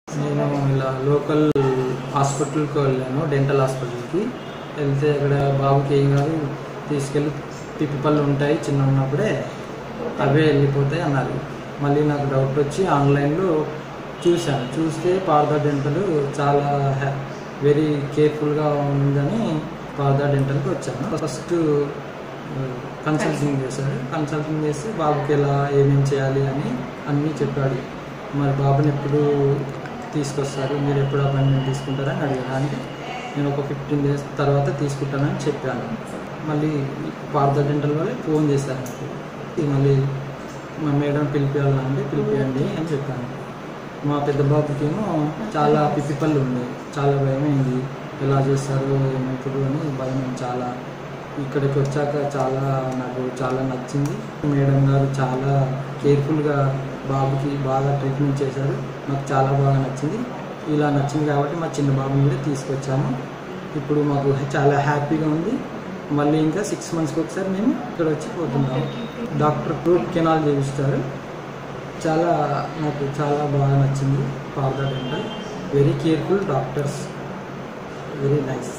నేను ఇలా లోకల్ హాస్పిటల్కి వెళ్ళాను డెంటల్ హాస్పిటల్కి వెళ్తే అక్కడ బాబుకి ఏం కాదు తీసుకెళ్ళి తిప్పిపళ్ళు ఉంటాయి చిన్న ఉన్నప్పుడే అవే వెళ్ళిపోతాయి అన్నారు మళ్ళీ నాకు డౌట్ వచ్చి ఆన్లైన్లో చూశాను చూస్తే పార్దా డెంటల్ చాలా హ్యా వెరీ కేర్ఫుల్గా ఉందని పార్దా డెంటల్కి వచ్చాను ఫస్ట్ కన్సల్టింగ్ చేశాడు కన్సల్టింగ్ చేసి బాబుకి ఎలా ఏమేం చేయాలి అని అన్నీ చెప్పాడు మరి బాబుని ఎప్పుడు తీసుకొస్తారు మీరు ఎప్పుడు అపాయింట్మెంట్ తీసుకుంటారని అడిగాను అంటే నేను ఒక ఫిఫ్టీన్ డేస్ తర్వాత తీసుకుంటానని చెప్పాను మళ్ళీ పార్థ డెంటల్ వాళ్ళే ఫోన్ చేశారు నాకు ఇది మళ్ళీ మా మేడం పిలిపియాలంటే పిలిపియండి అని చెప్పాను మా పెద్ద బాబుకేమో చాలా పిప్పిపళ్ళు ఉంది చాలా భయమైంది ఎలా చేస్తారు ఏమవుతుంది అని భయం చాలా ఇక్కడికి వచ్చాక చాలా నాకు చాలా నచ్చింది మేడం గారు చాలా కేర్ఫుల్గా బాబుకి బాగా ట్రీట్మెంట్ చేశారు నాకు చాలా బాగా నచ్చింది ఇలా నచ్చింది కాబట్టి మా చిన్న బాబుని కూడా తీసుకొచ్చాము ఇప్పుడు మాకు చాలా హ్యాపీగా ఉంది మళ్ళీ ఇంకా సిక్స్ మంత్స్కి ఒకసారి మేము ఇక్కడ వచ్చి పోతున్నాము డాక్టర్ రూట్ కెనాల్ చేయిస్తారు చాలా నాకు చాలా బాగా నచ్చింది Partha dental very careful doctors very nice